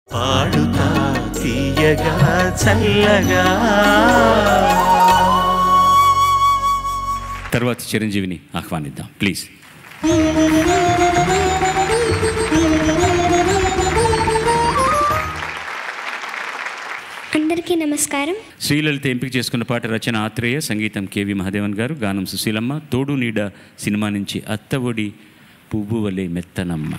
పాడుతా తీయగా చల్లగా తర్వాత చిరంజీవిని ఆహ్వానిద్దాం ప్లీజ్ అందరికీ నమస్కారం శ్రీలలిత ఎంపిక చేసుకున్న పాట రచన ఆత్రేయ సంగీతం కేవి మహాదేవన్ గారు గానం సుశీలమ్మ తోడు నీడ సినిమా నుంచి అత్త ఒడి పువ్వు వలె మెత్తనమ్మ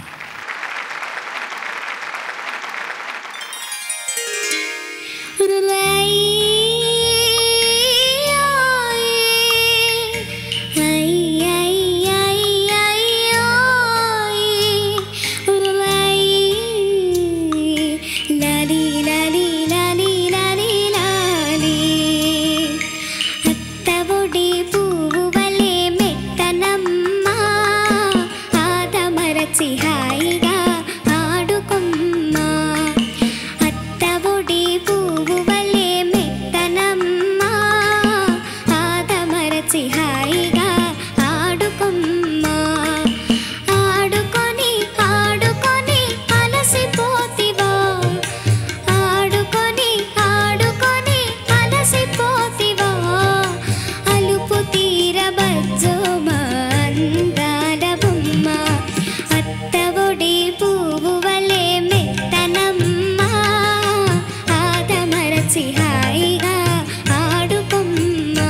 అత్తవుడి పువ్వు వలె మెత్తనమ్మ ఆదమరచి హాయిగా ఆడుకుమ్మా అత్తవుడి పువ్వు వలె మెత్తనమ్మ ఆదమరచి హాయిగా ఆడుకుమ్మా ఆడుకొని ఆడుకొని అలసిపోతివా ఆడుకొని ఆడుకొని అలసిపోతివా అలుపు తీరబజ్జోమా అందాల బొమ్మ అత్తవుడి పువ్వు వలె మెత్తనమ్మ ఆదమరచి హాయిగా ఆడుకుమ్మా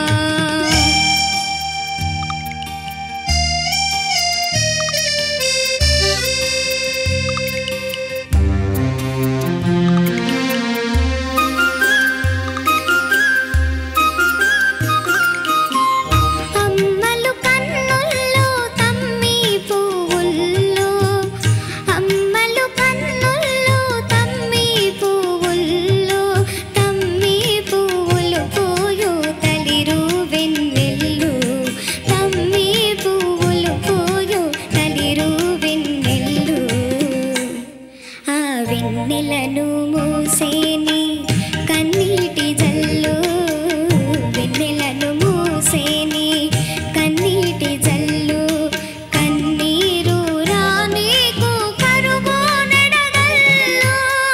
అమ్మలు కన్నుల్లో తమ్మి పువ్వుల్లో అమ్మలు కన్నుల్లో తమ్మి పువ్వుల్లో తమ్మి పువ్వులు పూయు తలిరు వెన్నెల్లు తమ్మి పువ్వులు పూయు తలిరు వెన్నెల్లు ఆ వెన్నెలను మూసేని కన్నీటి జల్లు వెన్నెలను మూసేని కన్నీటి జల్లు కన్నీరు రానీకు కరువు నెడగల్లు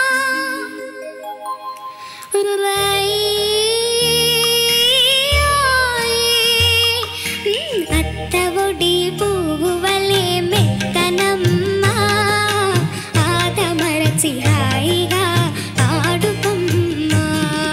అత్తవుడి పువ్వు వలె మెత్తనమ్మ ఆదమరచి హాయిగా ఆడుకుమ్మా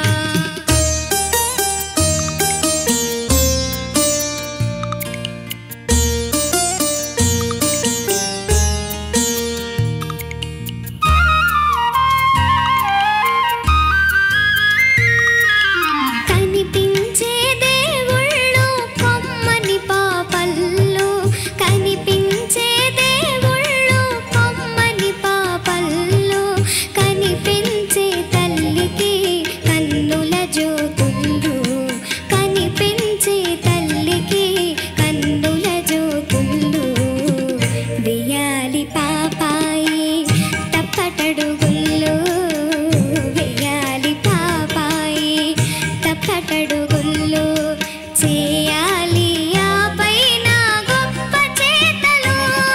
కనిపించే దేవుళ్ళు కొమ్మని పాపల్లు కనిపించే దేవుళ్ళు కొమ్మని పాపల్లు కనిపించే తల్లికి కన్నుల జ్యోతుళ్ళు కనిపించే తల్లికి కన్నుల జ్యోతుళ్ళు వెయ్యాలి పాపాయి తప్పటడుగుళ్ళు వెయ్యాలి పాపాయి తప్పటడుగుళ్ళు చేయాలి ఆ పైన గొప్ప చేతలు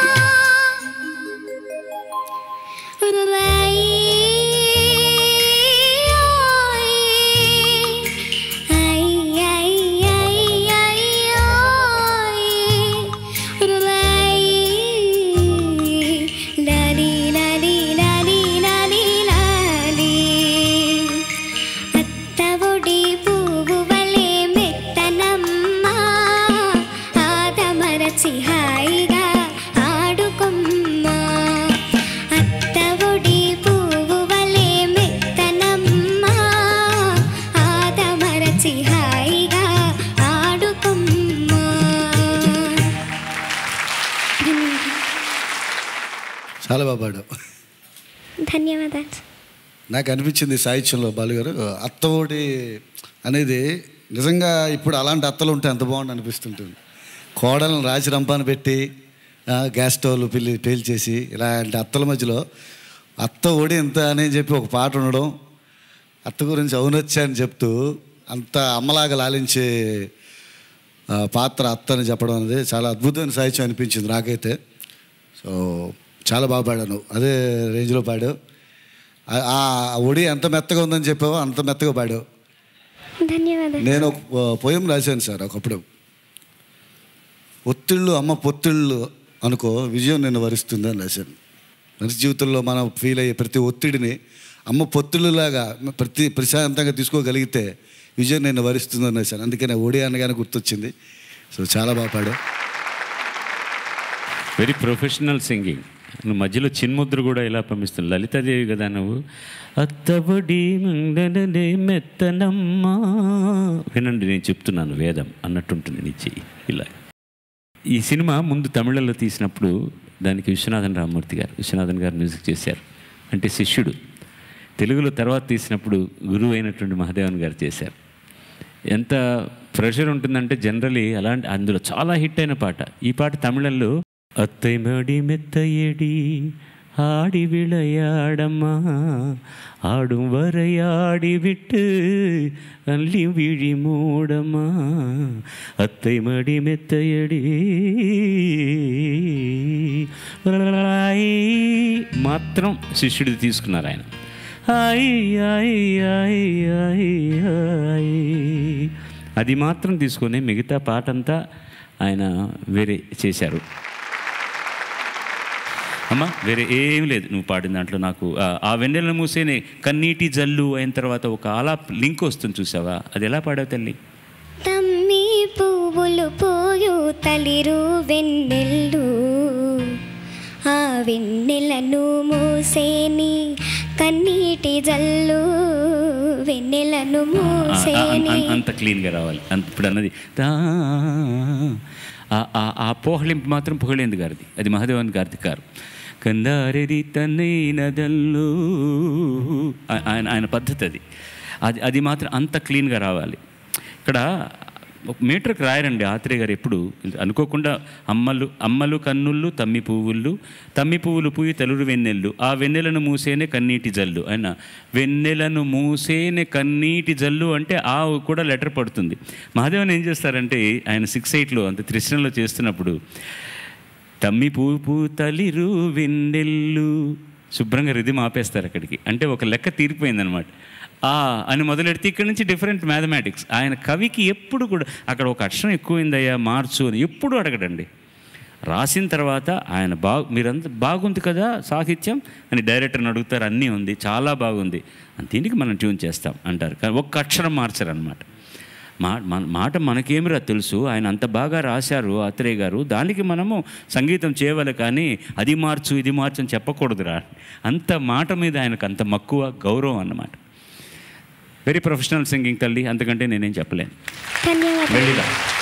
అత్తవుడి పువ్వు వలె మెత్తనమ్మ ఆదమరచి హాయిగా ఆడుకుమ్మా అత్తవుడి పువ్వు వలె మెత్తనమ్మ ఆదమరచి హాయిగా ఆడుకుమ్మా చాలా బాగా పాడావు ధన్యవాదాలు నాకు అనిపించింది సాహిత్యంలో బాలుగారు అత్తఒడి అనేది నిజంగా ఇప్పుడు అలాంటి అత్తలు ఉంటే ఎంత బాగుండు అనిపిస్తుంటుంది కోడలను రాచి రంపాన పెట్టి ఆ, గ్యాస్ స్టవ్లు పిల్లి పేల్చేసి ఇలాంటి అత్తల మధ్యలో అత్త ఒడి ఎంత అని చెప్పి ఒక పాట ఉండడం అత్త గురించి అవునొచ్చా అని చెప్తూ అంత అమ్మలాగా లాలించే ఆ, పాత్ర అత్త అని చెప్పడం అనేది చాలా అద్భుతమైన సాహిత్యం అనిపించింది నాకైతే సో చాలా బాగా పాడాను అదే రేంజ్లో పాడావు ఆ- ఆ ఒడి ఎంత మెత్తగా ఉందని చెప్పావో అంత మెత్తగా పాడావు ధన్యవాదాలు నేను ఒక పోయం రాశాను సార్ ఒకప్పుడు ఒత్తిళ్ళు అమ్మ పొత్తిళ్ళు అనుకో విజయం నిన్ను వరిస్తుంది అని రాశాను మనిషి జీవితంలో మనం ఫీల్ అయ్యే ప్రతి ఒత్తిడిని అమ్మ పొత్తిళ్ళలాగా ప్రతి ప్రశాంతంగా తీసుకోగలిగితే విజయం నిన్ను వరిస్తుంది అని రాశాను అందుకనే ఒడి అనగానే గుర్తొచ్చింది సో చాలా బాగా పాడావు వెరీ ప్రొఫెషనల్ సింగింగ్ నువ్వు మధ్యలో చిన్ముద్ర కూడా ఇలా పంపిస్తుంది లలితాదేవి కదా నువ్వు అత్తబడి మంగళనే మెత్తనమ్మా వినండి నేను చెప్తున్నాను వేదం అన్నట్టుంటుంది నీ చెయ్యి ఇలా ఈ సినిమా ముందు తమిళంలో తీసినప్పుడు దానికి విశ్వనాథన్ రామమూర్తి గారు విశ్వనాథన్ గారు మ్యూజిక్ చేశారు అంటే శిష్యుడు తెలుగులో తర్వాత తీసినప్పుడు గురువు అయినటువంటి మహాదేవన్ గారు చేశారు ఎంత ప్రెషర్ ఉంటుందంటే జనరలీ అలాంటి అందులో చాలా హిట్ అయిన పాట ఈ పాట తమిళంలో అత్తై మడి మెత్తయడి ஆடி விளையாடம்மா ஆடும் வரையாடி விட்டு அள்ளி விழி மூடம்மா அத்தை மடி மெத்தையடி మాత్రం శిష్యుడిది తీసుకున్నారు ఆయన hi hi hi hi hi అది మాత్రం తీసుకొని మిగతా పాట అంతా ఆయన వేరే చేశారు అమ్మా వేరే ఏం లేదు నువ్వు పాడిన దాంట్లో నాకు ఆ- ఆ వెన్నెల మూసేనే కన్నీటి జల్లు అయిన తర్వాత ఒక అలా లింక్ వస్తుంది చూసావా అది ఎలా పాడావు తల్లి తమ్మి పువ్వులు పోయు తలిరు వెన్నెల్లు ఆ వెన్నెలను మూసేని కన్నీటి జల్లు వెన్నెలను ఆ- ఆ- మూసేని అం- అంత క్లీన్గా రావాలి అంత ఇప్పుడు అన్నది తా ఆ- ఆ- ఆ పోహళింపు మాత్రం పొహళేందు గారిది అది మహాదేవన్ గారిది కారు కందారెది తన్నైనదల్లు ఆ- ఆయన ఆయన పద్ధతి అది అది అది మాత్రం అంత క్లీన్గా రావాలి ఇక్కడ ఒక మీటర్కి రాయరండి ఆత్రేయ గారు ఎప్పుడు అనుకోకుండా అమ్మలు అమ్మలు కన్నుళ్ళు తమ్మి పువ్వులు తమ్మి పువ్వులు పూయి తలురు వెన్నెళ్ళు ఆ వెన్నెలను మూసేనే కన్నీటి జల్లు ఆయన వెన్నెలను మూసేనే కన్నీటి జల్లు అంటే ఆ కూడా లెటర్ పడుతుంది మహాదేవన్ ఏం చేస్తారంటే ఆయన సిక్స్ ఎయిట్లో అంత త్రిశ్రంలో చేస్తున్నప్పుడు తమ్మి పువ్వు పూ తలిరు వెన్నెల్లు శుభ్రంగా రిధం ఆపేస్తారు అక్కడికి అంటే ఒక లెక్క తీరిపోయిందనమాట ఆ అని మొదలెడితే ఇక్కడ నుంచి డిఫరెంట్ మ్యాథమెటిక్స్ ఆయన కవికి ఎప్పుడు కూడా అక్కడ ఒక అక్షరం ఎక్కువైందయ్యా మార్చు అని ఎప్పుడు అడగడండి రాసిన తర్వాత ఆయన బాగు మీరంతా బాగుంది కదా సాహిత్యం అని డైరెక్టర్ని అడుగుతారు అన్నీ ఉంది చాలా బాగుంది అని దీనికి మనం ట్యూన్ చేస్తాం అంటారు కానీ ఒక్క అక్షరం మార్చరనమాట మా మన మాట మనకేమిరా తెలుసు ఆయన అంత బాగా రాశారు అత్రేయ గారు దానికి మనము సంగీతం చేయవాలి కానీ అది మార్చు ఇది మార్చు అని చెప్పకూడదురా అంత మాట మీద ఆయనకు అంత మక్కువ గౌరవం అన్నమాట వెరీ ప్రొఫెషనల్ సింగింగ్ తల్లి అంతకంటే నేనేం చెప్పలేను ధన్యవాదాలు వెళ్ళిరా